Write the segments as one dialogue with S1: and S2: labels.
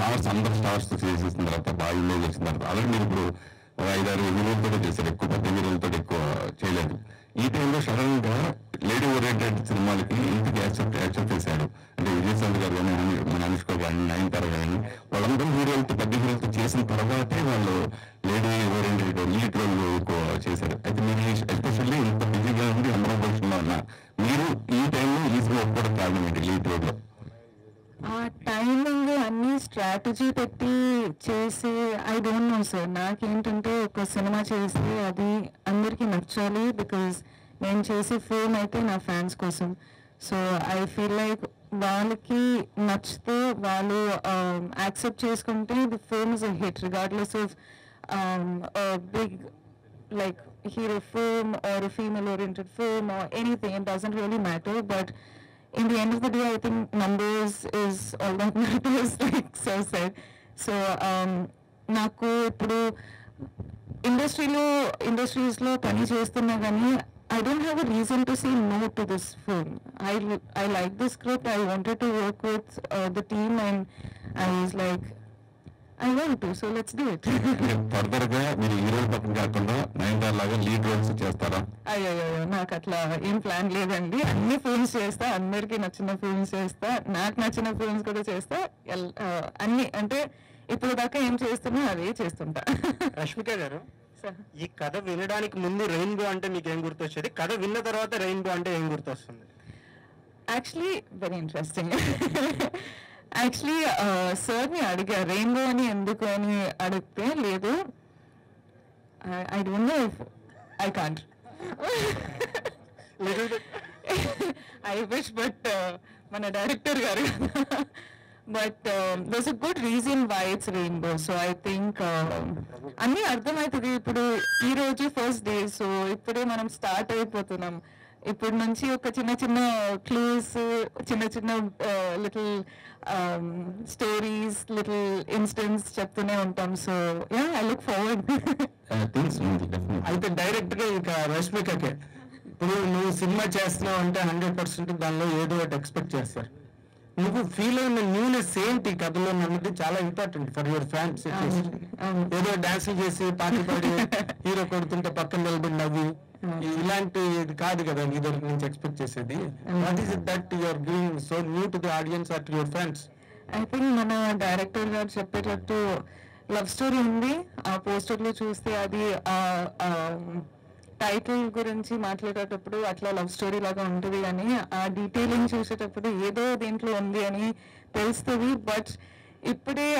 S1: Stars అందరు stars చేసేసిన తర్వాత బాగా ఇమేజ్ వచ్చిన తర్వాత అలాగే మీరు ఇప్పుడు ఒక ఐదారు హీరోలతో చేశారు ఎక్కువ పెద్ద హీరోలతో ఎక్కువ చేయలేదు ఈ టైంలో సడన్ గా లేడీ ఓరియంటెడ్ సినిమాలకి ఇంటికి యాక్సెప్ట్ యాక్సెప్ట్ చేశారు అంటే విజయశాంతి గారు కానీ అను- మన అనుష్క కానీ నయనతార కానీ వాళ్ళందరూ హీరోలతో పెద్ద హీరోలతో చేసిన తర్వాతే వాళ్ళు లేడీ ఓరియంటెడ్ లీడ్ రోల్ ఎక్కువ చేశారు అయితే మీరు ఎస్పెషల్లీ ఇంత బిజీగా ఉండి అందరం పొజిషన్లో ఉన్నా మీరు ఈ టైంలో ఈ సినిమా ఒప్పుకోవడం కారణం ఏంటి లీడ్ రోల్ లో
S2: ఆ టైమింగ్ అన్ని స్ట్రాటజీ పెట్టి చేసి ఐ డోంట్ నో సార్ నాకేంటంటే ఒక సినిమా చేస్తే అది అందరికీ నచ్చాలి బికాజ్ నేను చేసే ఫిల్మ్ అయితే నా ఫ్యాన్స్ కోసం సో ఐ ఫీల్ లైక్ వాళ్ళకి నచ్చితే వాళ్ళు యాక్సెప్ట్ చేసుకుంటే the film is a hit regardless of big like hero film or a female oriented film or anything it doesn't really matter but in the end of the day i think numbers is all that matters like so said so um నాకు ఇప్పుడు ఇండస్ట్రీలో ఇండస్ట్రీస్లో పని చేస్తున్నా కానీ I don't have a reason to say no to this film I I like this script I wanted to work with the team and I was like I want to so let's do it
S1: further గా మీరు హీరోల పక్కన కాకుండా నయనతార లాగా lead roles చేస్తారా
S2: అయ్యో నాకు అట్లా ఏం ప్లాన్ లేదండి అన్ని ఫిల్మ్స్ చేస్తా అందరికి నచ్చిన ఫిల్మ్స్ చేస్తా నాకు నచ్చిన ఫిల్మ్స్ కూడా చేస్తా ఎల్- ఆ, అన్ని అంటే ఇప్పుడు దాకా ఏం చేస్తున్నా అదే చేస్తుంటా
S3: రష్మిక గారు
S2: So,
S3: ఈ కథ వినడానికి ముందు రెయిన్బో అంటే మీకు ఏం గుర్తొచ్చేది కథ విన్న తర్వాత రెయిన్బో అంటే ఏం గుర్తొస్తుంది
S2: యాక్చువల్లీ వెరీ ఇంట్రెస్టింగ్ యాక్చువల్లీ సార్ని అడిగా రెయిన్బో అని ఎందుకు అని అడిగితే లేదు I don't know I can't I wish but మన డైరెక్టర్ గారు but thus a good reason why it's rainbow so I think అన్నీ అర్థమవుతుంది ఇప్పుడు ఈ రోజు ఫస్ట్ డే సో ఇప్పుడే మనం స్టార్ట్ అయిపోతున్నాం ఇప్పుడు నుంచి ఒక చిన్న చిన్న క్లూస్ చిన్న చిన్న లిటిల్ స్టోరీస్ లిటిల్ ఇన్సిడెంట్స్ చెప్తూనే ఉంటాం so yeah I look forward
S1: things ఉంది definitely.
S3: అయితే డైరెక్ట్ గా ఇంకా రష్మికకే ఇప్పుడు నువ్వు సినిమా చేస్తున్నావు అంటే హండ్రెడ్ పర్సెంట్ దానిలో ఏదో ఒకటి ఎక్స్పెక్ట్ చేస్తారు నువ్వు ఫీల్ అయిన న్యూనెస్ ఏంటి కథలో అన్నది చాలా ఇంపార్టెంట్ ఫర్ యువర్ ఫ్యాన్స్
S2: అవును.
S3: ఏదో డాన్సులు చేసి పాటి పాడి హీరో కొడుతుంటే పక్కన నిలబడి నవ్వి ఇలాంటి ఇది కాదు కదా నీ దగ్గర నుంచి ఎక్స్పెక్ట్ చేసేది what is that your giving so new to the audience or to your fans
S2: I think మన డైరెక్టర్ గారు చెప్పేటట్టు లవ్ స్టోరీ ఉంది ఆ పోస్టర్ లో చూస్తే అది టైటిల్ గురించి మాట్లాడేటప్పుడు అట్లా లవ్ స్టోరీ లాగా ఉంటుంది అని ఆ డీటెయిలింగ్ చూసేటప్పుడు ఏదో దీంట్లో ఉంది అని తెలుస్తుంది బట్ ఇప్పుడే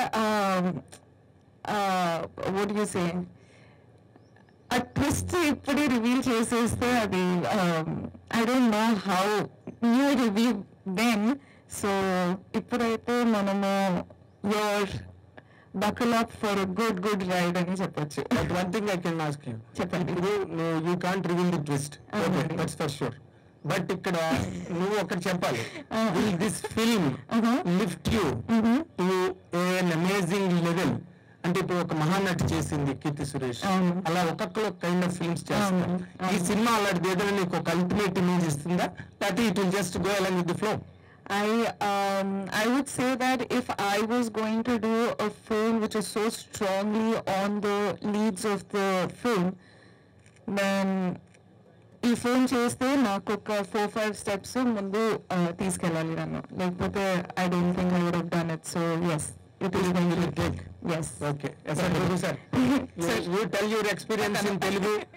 S2: వాట్ యూ సే ఆ ట్విస్ట్ ఇప్పుడే రివీల్ చేసేస్తే అది I don't know how new reveal then so ఇప్పుడైతే మనము your buckle up for good good ride అని చెప్పొచ్చు
S3: but one thing I can ask you
S2: చెప్పండి.
S3: ఇప్పుడు you can't reveal the twist okay
S2: అవునండి.
S3: దట్స్ ఫర్ షూర్ బట్ ఇక్కడ నువ్వు ఒకటి చెప్పాలి
S2: Ah.
S3: Will this film
S2: Uh-huh.
S3: Lift you to an amazing level అంటే ఇప్పుడు ఒక మహానటి చేసింది కీర్తి సురేష్
S2: అవును.
S3: అలా ఒక్కొక్కరు కైండ్ ఆఫ్ ఫిల్మ్స్ చేస్తారు
S2: అవును,
S3: ఈ
S2: అవును.
S3: సినిమా అలాంటిది ఏదైనా నీకు ఒక అల్టిమేట్ ఇమేజ్ ఇస్తుందా లేకపోతే it will just go along with the flow
S2: I um I would say that if I was going to do a film which is so strongly on the leads of the film, then ఈ film చేస్తే నాకు ఒక four five steps ముందు uh, తీసుకెళ్ళాలి నన్ను లేకపోతే I don't think I would done it so as it is going to take us
S3: okay sir you tell your experience in Telugu